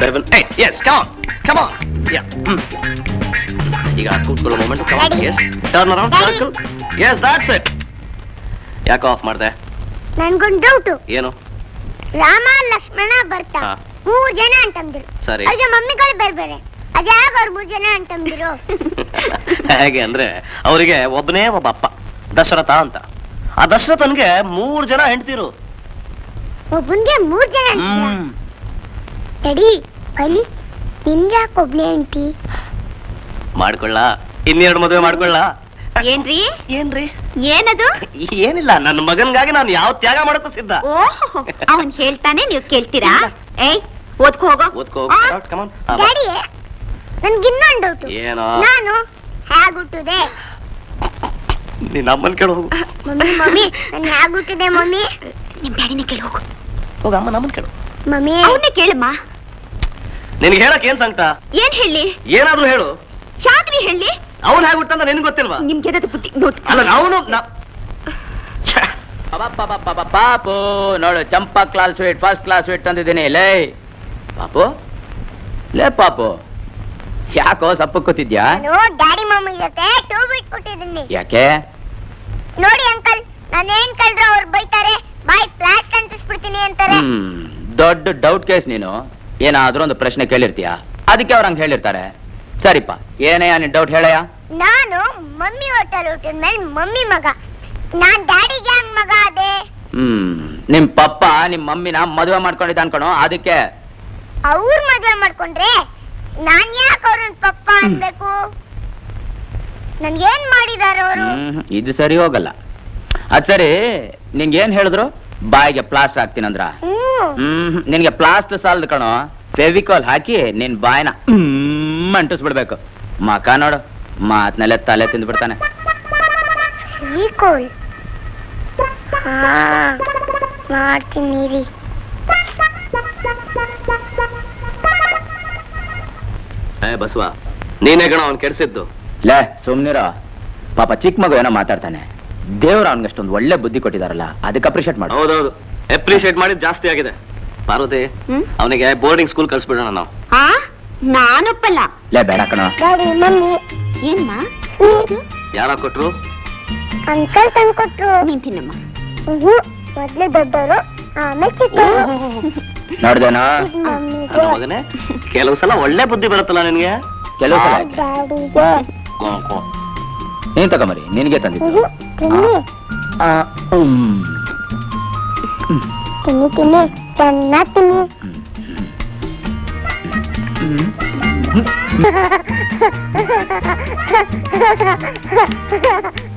Seven eight yes come on come on ಈಗ ಕೂತ್ಕೊಳ್ಳೋ moment come on yes turn around Daddy. Circle yes that's it ಯಾಕೆ off ಮಾಡಿದೆ ನನ್ಗೊಂದು doubt ಏನು ರಾಮ ಲಕ್ಷ್ಮಣ ಬರ್ತಾ ಹಾ. ಮೂರ್ ಜನ ಅಂತಂದಿರು ಸರಿ ಅದೇ ಮಮ್ಮಿಗಳು ಬೇರೆ ಬೇರೆ ಅದ್ಯಾಗ ಅವ್ರು ಮೂರ್ ಜನ ಅಂತಂದಿರು ಹೇಗೆ ಅಂದ್ರೆ ಅವರಿಗೆ ಒಬ್ಬನೇ ಒಬ್ಬ ಅಪ್ಪ ದಶರಥ ಅಂತ ಆ ದಶರಥನ್ಗೆ ಮೂರ್ ಜನ ಹೆಂಡ್ತಿರು ಒಬ್ಬನ್ಗೆ ಮೂರ್ ಜನ ಹ್ಮ್ ರೆಡಿ ಬನ್ನಿ ನಿನ್ಯಾಕೆ ಒಬ್ಳೆ ಅಂಟಿ ಮಾಡ್ಕೊಳ್ಳ ಇನ್ನೆರಡು ಮದುವೆ ಮಾಡ್ಕೊಳ್ಳ ಏನ್ರಿ ಏನ್ರಿ ಏನದು ಏನಿಲ್ಲ ನನ್ನ ಮಗನ್ಗಾಗಿ ನಾನು ಯಾವ ತ್ಯಾಗ ಮಾಡಕ್ಕೂ ಸಿದ್ಧ ಓಹ್ ಅವನ್ ಹೇಳ್ತಾನೆ ನೀವು ಕೇಳ್ತೀರಾ ಏಯ್ ಓದ್ಕೋ ಹೋಗೋ ಓದ್ಕೋ ಆ, ಕಮಾನ್ ಡ್ಯಾಡಿ ನನ್ಗಿನ್ನೊಂದು ಡೌಟು ಏನೋ ನಾನು ಹೇಗ್ ಹುಟ್ಟುದೆ ನಿನ್ನ ಅಮ್ಮನ್ ಕೇಳು ಹೋಗು ಮಮ್ಮಿ ಮಮ್ಮಿ ನಾನು ಹೇಗ್ ಹುಟ್ಟುದೆ ಮಮ್ಮಿ ನಿಮ್ ಡ್ಯಾಡಿನ ಕೇಳಿ ಹೋಗು ಹೋಗ ಅಮ್ಮನ ಅಮ್ಮನ್ ಕೇಳು ಮಮ್ಮಿ ಅವನ್ನೇ ಕೇಳಮ್ಮ ನಿನ್ಗೆ ಹೇಳಕ್ ಏನ್ ಸಂಕಟ ಏನ್ ಹೇಳಿ ಏನಾದ್ರೂ ಹೇಳು ಶಾಗ್ರಿ ಹೇಳಿ ಅವನ್ ಹೇಗೆ ಹುಟ್ಟಂತ ನಿನ್ಗೆ ಗೊತ್ತಿಲ್ವಾ ನಿಮ್ಗೆ ಏನಾದ್ರು ಬುದ್ಧಿ ನೋಡ್ ಅಲ್ಲ ನಾವು ಪಾಪು ನೋಡು Champa class sweet first class sweet ತಂದಿದ್ದೀನಿ ಲೇ ಪಾಪು ಲೇ ಪಾಪು ಯಾಕೋ ಸಪ್ಪು ಕೂತಿದ್ಯಾ ನಾನು ಡ್ಯಾಡಿ ಮಮ್ಮಿ ಜೊತೆ ಟೂ ಬಿಟ್ ಕೊಟ್ಟಿದ್ದೀನಿ ಯಾಕೆ ನೋಡಿ ಅಂಕಲ್ ನಾನೇನ್ ಕಳ್ದ್ರೆ ಅವ್ರು ಬೈತಾರೆ ಬಾಯ್ ಪ್ಲಾಸ್ಟ್ ಅಂಟಿಸ್ಬಿಡ್ತೀನಿ ಅಂತಾರೆ ಹ್ಮ್ ದೊಡ್ಡ ಡೌಟ್ ಕೇಸ್ ನೀನು ಏನಾದ್ರೂ ಒಂದು ಪ್ರಶ್ನೆ ಕೇಳಿರ್ತೀಯ ಅದಕ್ಕೆ ಅವ್ರು ಹಂಗೆ ಹೇಳಿರ್ತಾರೆ ಸರಿಪ್ಪ ಏನೇ ನಿನ್ ಡೌಟ್ ಹೇಳಯ್ಯ ನಾನು ಮಮ್ಮಿ ಹೋಟೆಲ್ ಹುಟ್ಟಿದ ಮೇಲೆ ಮಮ್ಮಿ ಮಗ ನಾನ್ ಡ್ಯಾಡಿಗೆ ಹಂಗ್ ಮಗ ಅದೇ ಹ್ಮ್ ನಿಮ್ ಪಪ್ಪ ನಿಮ್ ಮಮ್ಮಿನ ಮದುವೆ ಮಾಡ್ಕೊಂಡಿದ್ದ ಅನ್ಕೊಣೋ ಅದಕ್ಕೆ ಅವ್ರ ಮದ್ವೆ ಮಾಡ್ಕೊಂಡ್ರೆ ನಾನ್ ಯಾಕೆ ಅವ್ರನ್ನ ಪಪ್ಪ ಅನ್ಬೇಕು ನನ್ಗೇನ್ ಮಾಡಿದಾರ ಅವರು ಹ್ಮ್ ಇದು ಸರಿ ಹೋಗಲ್ಲ ಅದ್ ಸರಿ ನಿಂಗೆ ಏನ್ ಹೇಳಿದ್ರು ಬಾಯಿಗೆ ಪ್ಲಾಸ್ಟರ್ ಹಾಕ್ತೀನಂದ್ರ ಹ್ಮ್ ಹ್ಮ್ ನಿನ್ಗೆ ಪ್ಲಾಸ್ಟರ್ ಸಾಲದು ಕಣೋ ಫೆವಿಕಾಲ್ ಹಾಕಿ ನಿನ್ ಬಾಯಿನ ಹ್ಮ್ ಅಂಟಿಸ್ಬಿಡ್ಬೇಕು ಮಕ ನೋಡು ಮಾತ್ನಲ್ಲೇ ತಲೆ ತಿಂದ್ಬಿಡ್ತಾನೆ ಈಕೋಲ್ ಹಾ ಮಾಡ್ತೀನಿ ರೀ ಏ ಬಸವ ನೀನೇ ಗಣ ಅವ್ನ್ ಕೆಡ್ಸಿದ್ದು ಲೇ ಸುಮ್ನಿರ ಪಾಪ ಚಿಕ್ಕ ಮಗು ಏನೋ ಮಾತಾಡ್ತಾನೆ ದೇವ್ರ ಅವನಿಗಷ್ಟೊಂದು ಒಳ್ಳೆ ಬುದ್ಧಿ ಕೊಟ್ಟಿದಾರಲ್ಲ ಅದಕ್ಕೆ ಅಪ್ರಿಷಿಯೇಟ್ ಮಾಡು ಹೌದೌದು ಅಪ್ರಿಶಿಯೇಟ್ ಮಾಡಿದ್ ಜಾಸ್ತಿ ಆಗಿದೆ ಪಾರ್ವತಿ ಹ್ಮ್? ಅವನಿಗೆ ಬೋರ್ಡಿಂಗ್ ಸ್ಕೂಲ್ ಕಳ್ಸ್ಬಿಡೋಣ ನಾವು ಆ ನಾನೊಪ್ಪಲ್ಲ ಲೇ ಬೇಡ ಕಣೋ ಡ್ಯಾಡಿ ಮಮ್ಮಿ ಏನ್ಮ ಯಾರ ಕೊಟ್ರು ಅಂಕಲ್ ತಂದ್ಕೊಟ್ರು ನೀನ್ ತಿನ್ನಮ್ಮ ಹ್ಮ್ ಮೊದ್ಲು ದೊಡ್ಡವರು ಆಮೇಲೆ ಚಿಕ್ಕವರು ನೋಡ್ದೇನೋ ನನ್ನ ಮಮ್ಮಿಗೆ ಮಗನೇ ಕೆಲವು ಸಲ ಒಳ್ಳೆ ಬುದ್ಧಿ ಬರುತ್ತಲ್ಲ ನಿನ್ಗೆ ಕೆಲವು ಸಲ ಆಯ್ತು. ಡ್ಯಾಡಿಗೆ ಕೋ, ಕೋ. ನೀನ್ ತಗೊಂಬರಿ ನಿನ್ಗೆ ತಂದಿದ್ದು ಹ್ಮ್ ತಿನ್ನಿ ಆ, ಹ್ಮ್. ತಿನ್ನಿ ತಿನ್ನಿ ಚೆನ್ನಾಗ್ ತಿನ್ನಿ ಹ್ಮ್.